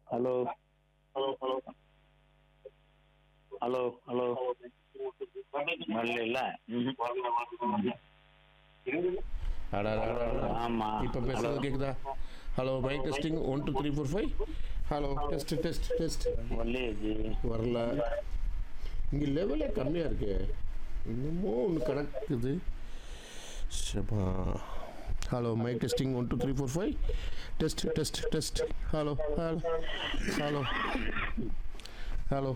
Hello hello hello hello hello வரல ஆமா இப்போ பேசுறது கேக்குதா hello mic testing one two three four five hello test test test வரலையே ஜி வரல இங்கே லெவலே கம்மியாக இருக்கு இன்னமும் ஒன்று கிடக்குது சபா hello mic testing one two three four five test test test hello hello hello hello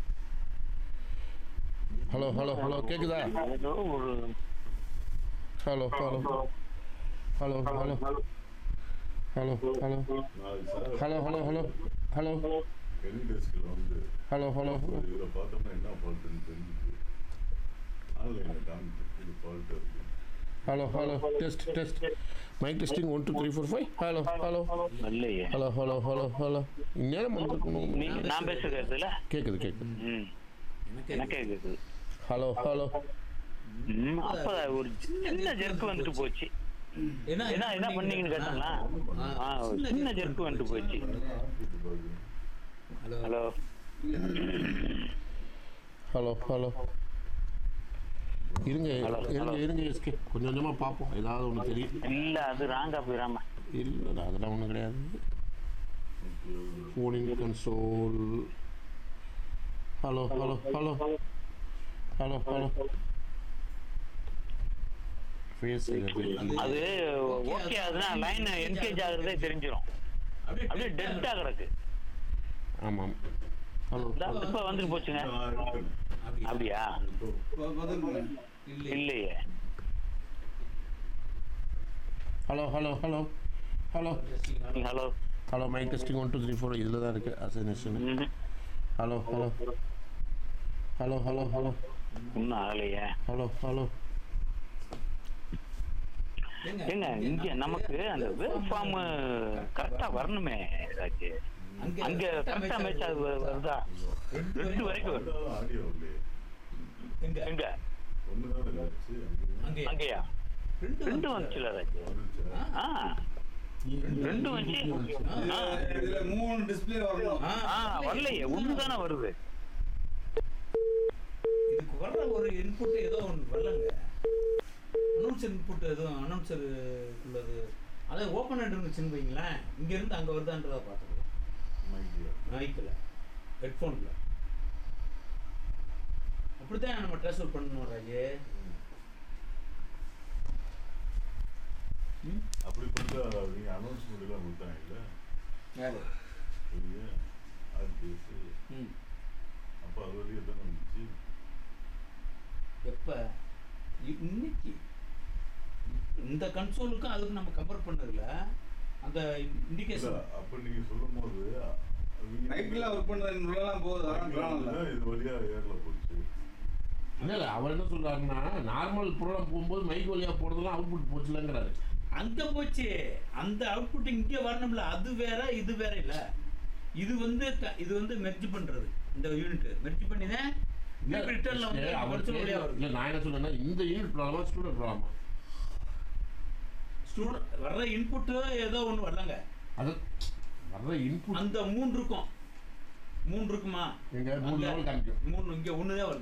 hello hello hello கேக்குதா ஏதோ ஒரு hello hello hello hello hello hello hello hello hello hello help டெஸ்கில் வந்து ஹலோ ஹலோ ஹலோ இவரை பார்த்தோம்னா என்ன ஃபால்ட்டுன்னு தெரிஞ்சுது ஆன்லைனில் காமிச்சு இது ஃபால்ட்டு இருக்கு hello hello test test mic testing one two three four five hello hello வரலையே ஹலோ ஹலோ ஹலோ ஹலோ இந்நேரம் வந்திருக்கணும் நீ நான் பேசுகிறதுல கேட்குது கேட்குது ம் எனக்கே கேக்குது ஹலோ ஹலோ ம் அப்ப ஒரு சின்ன ஜெர்க்கு வந்துட்டு போச்சு என்ன என்ன பண்ணீங்கன்னு கேட்டோம்னா ஆ ஒரு சின்ன ஜெர்க்கு வந்துட்டு போச்சு இது பாருங்க ஹலோ ஹலோ ஹலோ இருங்க Hello, இருங்க hello. இருங்க எஸ்கே கொஞ்சம் கொஞ்சமாக பார்ப்போம் ஏதாவது ஒன்று தெரியும் இல்ல அது ராங்கா போயிடாம இல்லை அதெல்லாம் ஒன்றும் கிடையாது ஃபோனின் console hello hello hello hello hello phase அது ஓகே அதுனா லைன் என்கேஜ் ஆகுறதே தெரிஞ்சிடும் அப்படியே டெட்டா கிடக்கு ஆமாம் ஹலோ இதா, இப்ப வந்துட்டு போச்சுங்க நான் இருக்கேன். அப்படியா இல்லையே hello hello hello hello hello hello mic testing one two three four இதில் தான் இருக்குது அசனேஷன் hello hello hello hello hello இன்னும் ஆகலையே ஹலோ ஹலோ ஏங்க இங்க நமக்கு அந்த வேவ் ஃபார்ம் கரெக்டா வரணுமே ஏதாச்சு அங்க கரெக்டா மேட்ச் ஆகுது வருதா ரெண்டு வரைக்கும் வருது அதான் ஆடியோ இல்லையே எங்க ஒன்று தானே இருந்துச்சு அங்கயா ரெண்டு வந்துச்சுல ஏதாச்சு வந்துச்சா? ஆ ரெண்டு வந்துச்சு ஆ. இதுல மூணு டிஸ்ப்ளே வரணும் ஆ வரலையே ஒண்ணு தானே வருது இதுக்கு வர்ற ஒரு இன்புட் ஏதோ ஒன்று வரலங்க அனௌன்சர் இன்புட் எதுவும் அனௌன்சர் உள்ளது அதை ஓப்பன் இருந்துச்சுன்னு வைங்களேன் இங்கேருந்து அங்கே வருதான்றதை பார்த்துக்கலாம் மைக்ல. மைக்கில் ஹெட்ஃபோனில் அப்படித்தான் நம்ம ட்ரான்ஸ்ஃபர் பண்ணணும் ராஜே ம் அப்படி பண்ணா நீங்க அனௌன்ஸ்மெண்ட் எல்லாம் கொடுத்தாங்க இல்ல யாரு பெரிய ஆர்டிஎஸ் ம் அப்ப அது வழியா தானே வந்துச்சு எப்போ இன்னைக்கு இந்த கன்சோலுக்கும் அதுக்கும் நம்ம கம்பேர் பண்ணதில்ல அந்த இல்ல இண்டிகேஷன் அப்ப நீங்க சொல்லும் போது அவங்க- நைட்ல ஒர்க் பண்ணது உள்ளலாம் போகுது அதான் மைக்ல காணல தான் இது வழியா ஏர்ல போச்சு இல்லை இல்லை அவர் என்ன சொல்கிறாருன்னா நார்மல் ப்ரோக்ராம் போகும்போது மைக் வழியாக போகிறதுலாம் அவுட்புட் போச்சுலங்கிறாரு அங்க போச்சு அந்த அவுட்புட் இங்க வரணும்ல அது வேற இது வேற இல்ல இது வந்து க- இது வந்து மெர்ஜ் பண்றது இந்த யூனிட் மெர்ஜ் பண்ணி தான் ரிட்டர்ன்ல வந்து அவர் console வழியா வருது இல்லை நான் என்ன சொல்றேன்னா இந்த யூனிட் ப்ராப்ளமா ஸ்டூடெண்ட் ப்ராப்ளமா ஸ்டூடெண்ட் வர்ற இன்புட் ஏதோ ஒண்ணு வரலங்க அது வர்ற இன்புட் அந்த மூணு இருக்கும் மூணு இருக்குமா எங்க மூணு அந்த- லெவல் காமிக்கும் மூணு இங்க ஒண்ணுதான் வருது